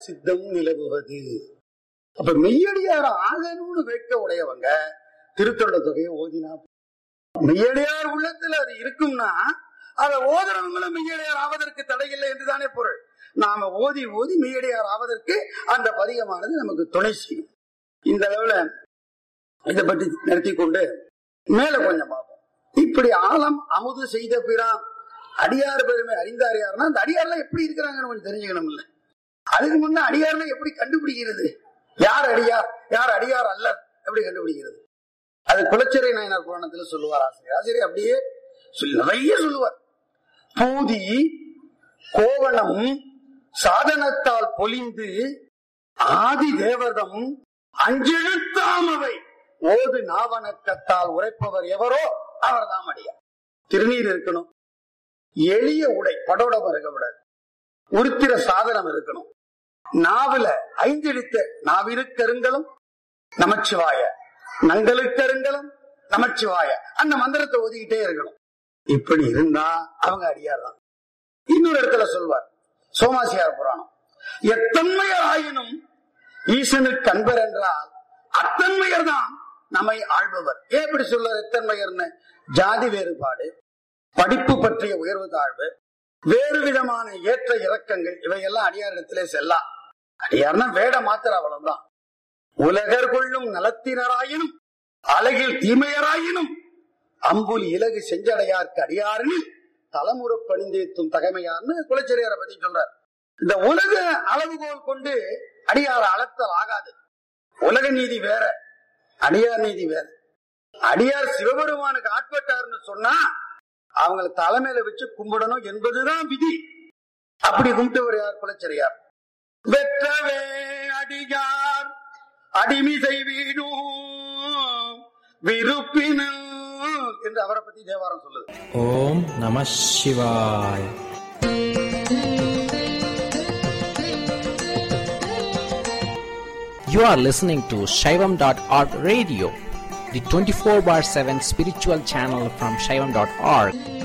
சித்தம் நிலவுவது அப்ப மெய்யடியார் ஆகணும்னு வேட்க உடையவங்க திருத்தொண்ட தொகையை ஓதினா மெய்யடியார் உள்ளத்துல அது இருக்கும்னா அதை ஓதுறவங்களும் மெய்யடியார் ஆவதற்கு தடையில்லை என்றுதானே பொருள் நாம ஓதி ஓதி மெய்யடியார் ஆவதற்கு அந்த பதிகமானது நமக்கு துணை செய்யும் இந்த அளவுல இதை பற்றி நிறுத்தி கொண்டு மேல கொஞ்சம் பார்ப்போம் இப்படி ஆழம் அமுது செய்த பிறான் அடியார் பெருமை அறிந்தார் யாருன்னா அந்த அடியார்லாம் எப்படி இருக்கிறாங்கன்னு கொஞ்சம் தெரிஞ்சுக்கணும் இல்ல அதுக்கு முன்ன அடியார்லாம் எப்படி கண்டுபிடிக்கிறது யார் அடியார் யார் அடியார் அல்ல எப்படி கண்டுபிடிக்கிறது அது குலச்சிறை நாயனார் புராணத்துல சொல்லுவார் ஆசிரியர் ஆசிரியர் அப்படியே சொல்லி நிறைய சொல்லுவார் பூதி கோவணம் சாதனத்தால் பொலிந்து ஆதி தேவதம் அஞ்செழுத்தாமவை ஓது நாவணக்கத்தால் உரைப்பவர் எவரோ அவர்தான் அடியார் திருநீர் இருக்கணும் எளிய உடை படோடபம் இருக்கக்கூடாது உருத்திர சாதனம் இருக்கணும் நாவல ஐந்தெழுத்த நாவிருக்கருங்களும் நமச்சிவாய நங்களுக்கருங்களும் நமச்சிவாய அந்த மந்திரத்தை ஒதுக்கிட்டே இருக்கணும் இப்படி இருந்தா அவங்க அடியார் தான் இன்னொரு இடத்துல சொல்வார் சோமாசியார் புராணம் எத்தன்மையர் ஆயினும் ஈசனுக்கு அன்பர் என்றால் அத்தன்மையர் தான் நம்மை ஆள்பவர் ஏன் இப்படி சொல்ல எத்தன்மையர்னு ஜாதி வேறுபாடு படிப்பு பற்றிய உயர்வு தாழ்வு வேறு விதமான ஏற்ற இறக்கங்கள் இவையெல்லாம் அடியாரிடத்திலே செல்லாம் அடியார்னா வேட மாத்திர அவ்வளவுதான் உலகர் கொள்ளும் நலத்தினராயினும் அழகில் தீமையராயினும் அம்புல் இலகு செஞ்சடையார்க்கு அடியாரில் தலைமுறை பணிந்தேத்தும் தகைமையார்னு குலச்செரியாரை பத்தி சொல்றார் இந்த உலக அளவுகோல் கொண்டு அடியார அளத்தல் ஆகாது உலக நீதி வேற அடியார் நீதி வேற அடியார் சிவபெருமானுக்கு ஆட்பட்டார்னு சொன்னா அவங்களை தலைமையில வச்சு கும்பிடணும் என்பதுதான் விதி அப்படி கும்பிட்டவர் யார் குலச்சரியார் வெற்றவே அடியார் அடிமிசை வீடும் விருப்பினும் என்று அவரை பத்தி தேவாரம் சொல்லுது ஓம் நம சிவாய் You are listening to Shaivam.org radio, the 24 bar 7 spiritual channel from Shaivam.org.